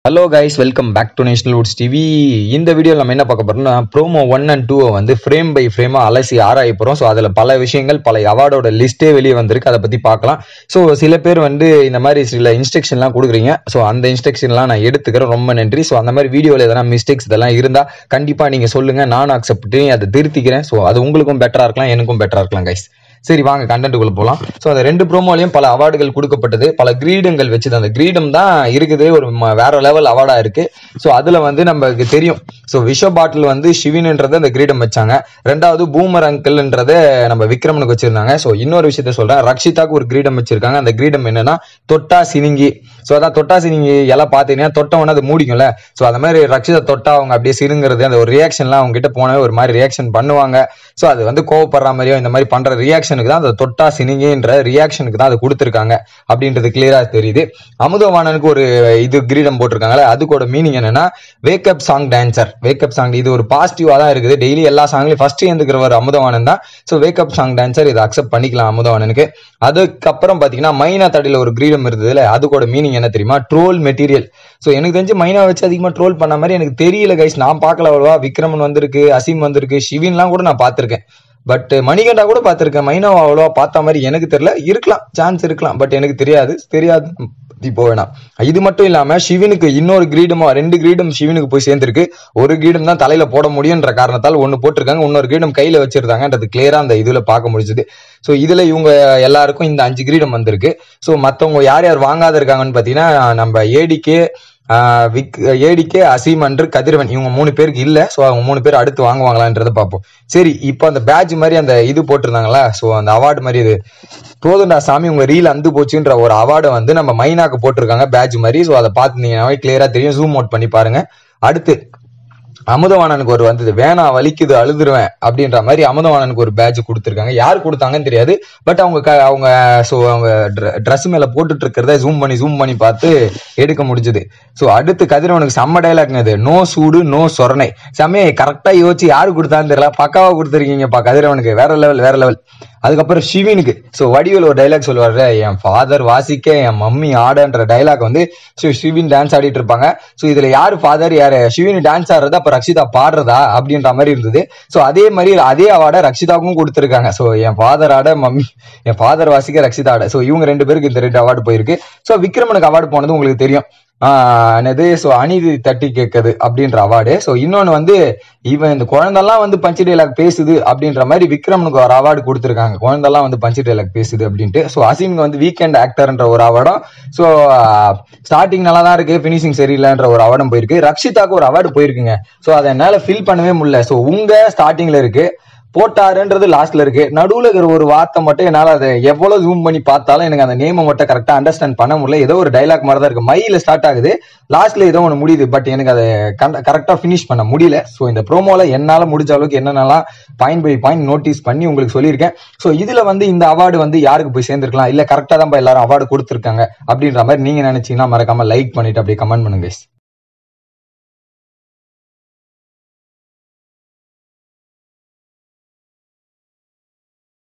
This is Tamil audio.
Hello guys welcome back to national woods TV இந்த வீடியோவில் நம்ம என்ன பார்க்க போறோம்னா ப்ரோமோ ஒன் அண்ட் டூவை வந்து ஃப்ரேம் பை ஃப்ரேமாக அலசி ஆராய போகிறோம் ஸோ அதில் பல விஷயங்கள் பல அவார்டோட லிஸ்ட்டே வெளியே வந்திருக்கு அதை பற்றி பார்க்கலாம் ஸோ சில பேர் வந்து இந்த மாதிரி சில இன்ஸ்ட்ரக்ஷன்லாம் கொடுக்குறீங்க ஸோ அந்த இன்ஸ்ட்ரக்ஷன்லாம் நான் எடுத்துக்கிறேன் ரொம்ப நன்றி ஸோ அந்த மாதிரி வீடியோவில் எதனா மிஸ்டேக்ஸ் இதெல்லாம் இருந்தால் கண்டிப்பாக நீங்கள் சொல்லுங்கள் நான் அக்செப்ட் பண்ணி அதை திருத்திக்கிறேன் ஸோ அது உங்களுக்கும் பெட்டராக இருக்கலாம் எனக்கும் பெட்டராக இருக்கலாம் கைஸ் சரி வாங்க கண்டென்ட்டுக்குள்ள போகலாம் ஸோ அந்த ரெண்டு ப்ரோமோலையும் பல அவார்டுகள் கொடுக்கப்பட்டது பல கிரீடங்கள் வச்சுது அந்த கிரீடம் தான் இருக்குது ஒரு ம- வேற லெவல் அவார்டா இருக்கு ஸோ அதுல வந்து நமக்கு தெரியும் ஸோ விஷ பாட்டில் வந்து சிவின்ன்றது அந்த கிரீடம் வச்சாங்க ரெண்டாவது பூமர் அங்கிள்ன்றத நம்ம விக்ரமனுக்கு வச்சிருந்தாங்க ஸோ இன்னொரு விஷயத்த சொல்றேன் ரக்ஷிதாக்கு ஒரு கிரீடம் வச்சிருக்காங்க அந்த கிரீடம் என்னன்னா தொட்டா சினிங்கி ஸோ அதான் தொட்டா சினிங்கி எல்லாம் பார்த்தீங்கன்னா தொட்டவொன்னே அது மூடிக்கும்ல ஸோ அந்த மாதிரி ரக்ஷிதா தொட்டா அவங்க அப்படியே சிறுங்கிறது அந்த ஒரு ரியாக்ஷன்லாம் அவங்க கிட்ட போனவே ஒரு மாதிரி ரியாக்ஷன் பண்ணுவாங்க ஸோ அது வந்து கோவப்படுற மாதிரியோ இந்த மாதிரி பண்ற ரியாக்ஷனுக்கு தான் அந்த தொட்டா சினிங்கின்ற ரியாக்ஷனுக்கு தான் அது கொடுத்துருக்காங்க அப்படின்றது கிளியரா தெரியுது அமுதவாணனுக்கு ஒரு இது கிரீடம் போட்டிருக்காங்கல்ல அதுக்கோட மீனிங் என்னன்னா wake up song dancer wake up song இது ஒரு பாசிட்டிவா தான் இருக்குது டெய்லி எல்லா சாங்லயும் ஃபர்ஸ்ட் எழுந்துக்கிறவர் அமுதவாணன் தான் ஸோ வேக்கப் சாங் டான்சர் இதை அக்செப்ட் பண்ணிக்கலாம் அமுதவாணனுக்கு அதுக்கப்புறம் பாத்தீங்கன்னா மைனா தடியில ஒரு கிரீடம் இருந்ததுல அதுக்கோட மீனிங் என்ன தெரியுமா ட்ரோல் மெட்டீரியல் ஸோ எனக்கு தெரிஞ்சு மைனா வச்சு அதிகமா ட்ரோல் பண்ண மாதிரி எனக்கு தெரியல கைஸ் நான் பார்க்கல அவ்வளவா விக்ரமன் வந்திருக்கு அசீம் வந்திருக்கு சிவின்லாம் கூட நான் பார்த்திருக்கேன் பட் மணிகண்டா கூட பார்த்திருக்கேன் மைனாவை அவ்வளோவா பார்த்த மாதிரி எனக்கு தெரியல இருக்கலாம் சான்ஸ் இருக்கலாம் பட் எனக்கு தெரியாது தெரியாது இப்போ வேணாம் இது மட்டும் இல்லாம சிவனுக்கு இன்னொரு கிரீடமா ரெண்டு கிரீடம் சிவனுக்கு போய் சேர்ந்திருக்கு ஒரு கிரீடம் தான் தலையில போட முடியுன்ற காரணத்தால் ஒன்னு போட்டிருக்காங்க இன்னொரு கிரீடம் கையில வச்சிருந்தாங்கன்றது கிளியரா அந்த இதுல பார்க்க முடிஞ்சது ஸோ இதுல இவங்க எல்லாருக்கும் இந்த அஞ்சு கிரீடம் வந்திருக்கு ஸோ மத்தவங்க யார் யார் வாங்காத இருக்காங்கன்னு பாத்தீங்கன்னா நம்ம ஏடிகே விக் ஏடிகே அசீம் அன்று கதிரவன் இவங்க மூணு பேருக்கு இல்ல ஸோ அவங்க மூணு பேர் அடுத்து வாங்குவாங்களான்றதை பார்ப்போம் சரி இப்போ அந்த பேட்ச் மாதிரி அந்த இது போட்டிருந்தாங்களா ஸோ அந்த அவார்டு மாதிரி இது போதுண்டா சாமி உங்க ரீல் அந்து போச்சுன்ற ஒரு அவார்டை வந்து நம்ம மைனாக்கு போட்டிருக்காங்க பேட்ச் மாதிரி ஸோ அதை பார்த்துருந்தீங்கன்னாவே கிளியரா தெரியும் ஜூம் அவுட் பண்ணி பாருங்க அடுத்து அமுதவாணனுக்கு ஒரு வந்தது வேணா வலிக்குது அழுதுருவேன் அப்படின்ற மாதிரி அமுதவாணனுக்கு ஒரு பேட்ச் கொடுத்துருக்காங்க யார் கொடுத்தாங்கன்னு தெரியாது பட் அவங்க க- அவங்க ஸோ அவங்க ட்ரெஸ் மேல போட்டுட்டு இருக்கிறத ஜூம் பண்ணி ஜூம் பண்ணி பார்த்து எடுக்க முடிஞ்சது ஸோ அடுத்து கதிரவனுக்கு செம்ம டைலாக்ங்க இது நோ சூடு நோ சொரணை செம்மையை கரெக்டா யோசிச்சு யாரு கொடுத்தான்னு தெரியல பக்காவா கொடுத்துருக்கீங்கப்பா கதிரவனுக்கு வேற லெவல் வேற லெவல் அதுக்கப்புறம் ஷிவினுக்கு ஸோ வடிவேல் ஒரு டைலாக் சொல்லுவாரு என் ஃபாதர் வாசிக்க என் மம்மி ஆடன்ற டைலாக் வந்து ஸோ ஷிவின் டான்ஸ் ஆடிட்டு இருப்பாங்க ஸோ இதுல யாரு ஃபாதர் யாரு ஷிவின் டான்ஸ் ஆடுறதா அப்ப ரக்ஷிதா பாடுறதா அப்படின்ற மாதிரி இருந்தது ஸோ அதே மாதிரி அதே அவார்டை ரக்ஷிதாவுக்கும் கொடுத்துருக்காங்க ஸோ என் ஃபாதர் ஆட மம்மி என் ஃபாதர் வாசிக்க ரக்ஷிதா ஆட ஸோ இவங்க ரெண்டு பேருக்கு இந்த ரெண்டு அவார்டு போயிருக்கு ஸோ விக்ரமனுக்கு அவார்டு போனது உங்களுக்கு தெரியும் ஆஹ் என்னது ஸோ அநீதி தட்டி கேட்குது அப்படின்ற அவார்டு ஸோ இன்னொன்று வந்து இவன் இந்த குழந்தெல்லாம் வந்து பஞ்சு டைலாக் பேசுது அப்படின்ற மாதிரி விக்ரமனுக்கு ஒரு அவார்டு கொடுத்துருக்காங்க குழந்தெல்லாம் வந்து பஞ்சு டைலாக் பேசுது அப்படின்ட்டு ஸோ அசீம்க்கு வந்து வீக்கெண்ட் ஆக்டர்ன்ற ஒரு அவார்டும் ஸோ ஸ்டார்டிங் நல்லா தான் இருக்கு ஃபினிஷிங் சரியில்லைன்ற ஒரு அவார்டும் போயிருக்கு ரக்ஷிதாக்கு ஒரு அவார்டு போயிருக்குங்க ஸோ அதை என்னால் ஃபில் பண்ணவே முடியல ஸோ உங்க ஸ்டார்டிங்ல இருக்கு போட்டாருன்றது லாஸ்ட்ல இருக்கு நடுவுல இருக்கிற ஒரு வார்த்தை மட்டும் என்னால அதை எவ்வளவு ஜூம் பண்ணி பார்த்தாலும் எனக்கு அந்த நேமை மட்டும் கரெக்டா அண்டர்ஸ்டாண்ட் பண்ண முடியல ஏதோ ஒரு டைலாக் மாதிரி தான் இருக்கு மையில ஸ்டார்ட் ஆகுது லாஸ்ட்ல ஏதோ ஒன்று முடியுது பட் எனக்கு அதை கரெக்டா ஃபினிஷ் பண்ண முடியல ஸோ இந்த ப்ரோமோல என்னால முடிஞ்ச அளவுக்கு என்னென்னலாம் பாயிண்ட் பை பாயிண்ட் நோட்டீஸ் பண்ணி உங்களுக்கு சொல்லியிருக்கேன் ஸோ இதுல வந்து இந்த அவார்டு வந்து யாருக்கு போய் சேர்ந்திருக்கலாம் இல்ல கரெக்டா தான் எல்லாரும் அவார்டு கொடுத்துருக்காங்க அப்படின்ற மாதிரி நீங்க நினைச்சீங்கன்னா மறக்காம லைக் பண்ணிட்டு அப்படியே கமெண்ட் பண்ணுங்க guys.